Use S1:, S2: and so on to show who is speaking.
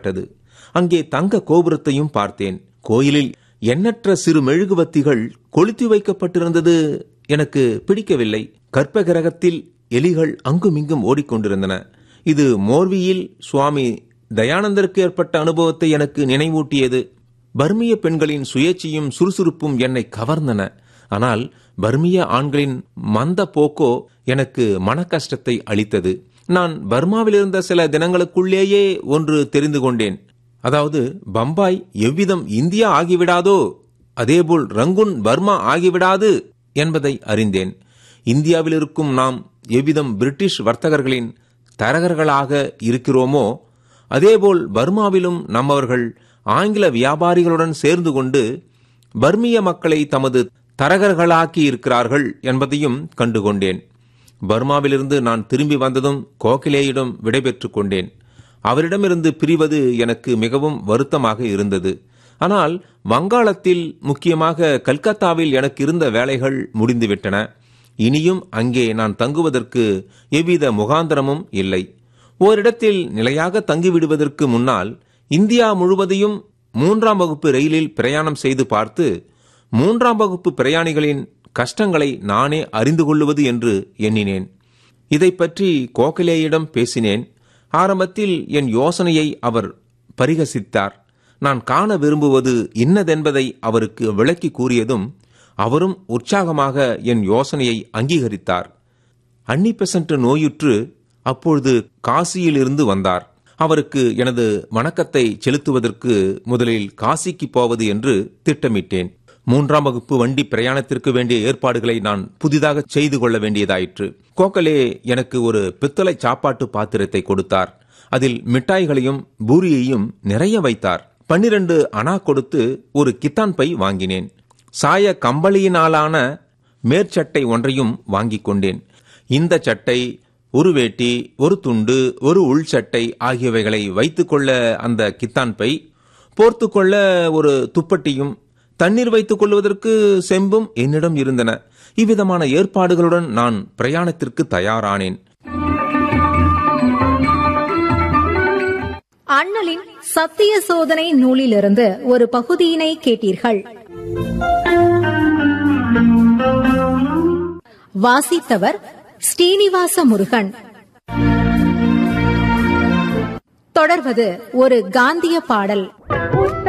S1: ஏற்பட்டது அங்கே தங்க கோபுரத்தையும் பார்த்தேன் கோயிலில் எண்ணற்ற சிறு மெழுகுவத்திகள் கொளுத்தி வைக்கப்பட்டிருந்தது எனக்கு பிடிக்கவில்லை கற்பகிரகத்தில் எலிகள் அங்குமிங்கும் ஓடிக்கொண்டிருந்தன இது மோர்வியில் சுவாமி தயானந்தருக்கு ஏற்பட்ட அனுபவத்தை எனக்கு நினைவூட்டியது பர்மிய பெண்களின் சுயேட்சையும் சுறுசுறுப்பும் என்னை கவர்ந்தன ஆனால் பர்மிய ஆண்களின் மந்த போக்கோ எனக்கு மன கஷ்டத்தை அளித்தது நான் பர்மாவில் இருந்த சில தினங்களுக்குள்ளேயே ஒன்று தெரிந்து கொண்டேன் அதாவது பம்பாய் எவ்விதம் இந்தியா ஆகிவிடாதோ அதேபோல் ரங்குன் பர்மா ஆகிவிடாது என்பதை அறிந்தேன் இந்தியாவில் இருக்கும் நாம் எவ்விதம் பிரிட்டிஷ் வர்த்தகர்களின் தரகர்களாக இருக்கிறோமோ அதேபோல் பர்மாவிலும் நம்மவர்கள் ஆங்கில வியாபாரிகளுடன் சேர்ந்து கொண்டு பர்மிய மக்களை தமது தரகர்களாக்கி இருக்கிறார்கள் என்பதையும் கண்டுகொண்டேன் பர்மாவிலிருந்து நான் திரும்பி வந்ததும் கோகிலேயிடம் விடைபெற்றுக் கொண்டேன் அவரிடமிருந்து பிரிவது எனக்கு மிகவும் வருத்தமாக இருந்தது ஆனால் வங்காளத்தில் முக்கியமாக கல்கத்தாவில் எனக்கு இருந்த வேலைகள் முடிந்துவிட்டன இனியும் அங்கே நான் தங்குவதற்கு எவ்வித முகாந்திரமும் இல்லை ஓரிடத்தில் நிலையாக தங்கிவிடுவதற்கு முன்னால் இந்தியா முழுவதையும் மூன்றாம் வகுப்பு ரயிலில் பிரயாணம் செய்து பார்த்து மூன்றாம் வகுப்பு பிரயாணிகளின் கஷ்டங்களை நானே அறிந்து கொள்ளுவது என்று எண்ணினேன் இதை பற்றி கோகலேயிடம் பேசினேன் ஆரம்பத்தில் என் யோசனையை அவர் பரிகசித்தார் நான் காண விரும்புவது இன்னதென்பதை அவருக்கு விளக்கி கூறியதும் அவரும் உற்சாகமாக என் யோசனையை அங்கீகரித்தார் அன்னி பெசன்ட் நோயுற்று அப்பொழுது காசியிலிருந்து வந்தார் அவருக்கு எனது வணக்கத்தை செலுத்துவதற்கு முதலில் காசிக்கு போவது என்று திட்டமிட்டேன் மூன்றாம் வகுப்பு வண்டி பிரயாணத்திற்கு வேண்டிய ஏற்பாடுகளை நான் புதிதாக செய்து கொள்ள வேண்டியதாயிற்று கோகலே எனக்கு ஒரு பித்தளை சாப்பாட்டு பாத்திரத்தை கொடுத்தார் அதில் மிட்டாய்களையும் பூரியையும் நிறைய வைத்தார் பன்னிரண்டு அணா கொடுத்து ஒரு கித்தான் பை வாங்கினேன் சாய கம்பளியினாலான மேற்சட்டை ஒன்றையும் வாங்கிக் கொண்டேன் இந்த சட்டை ஒரு வேட்டி ஒரு துண்டு ஒரு உள்சட்டை ஆகியவைகளை வைத்துக்கொள்ள அந்த கித்தான் பை போர்த்துக்கொள்ள ஒரு துப்பட்டியும் தண்ணீர் வைத்துக் கொள்வதற்கு செம்பும் என்னிடம் இருந்தன இவ்விதமான ஏற்பாடுகளுடன் நான் பிரயாணத்திற்கு தயாரானேன்
S2: அண்ணலின் சத்திய சோதனை நூலிலிருந்து ஒரு பகுதியினை கேட்டீர்கள் வாசித்தவர் ஸ்ரீனிவாச முருகன் தொடர்வது ஒரு காந்திய பாடல்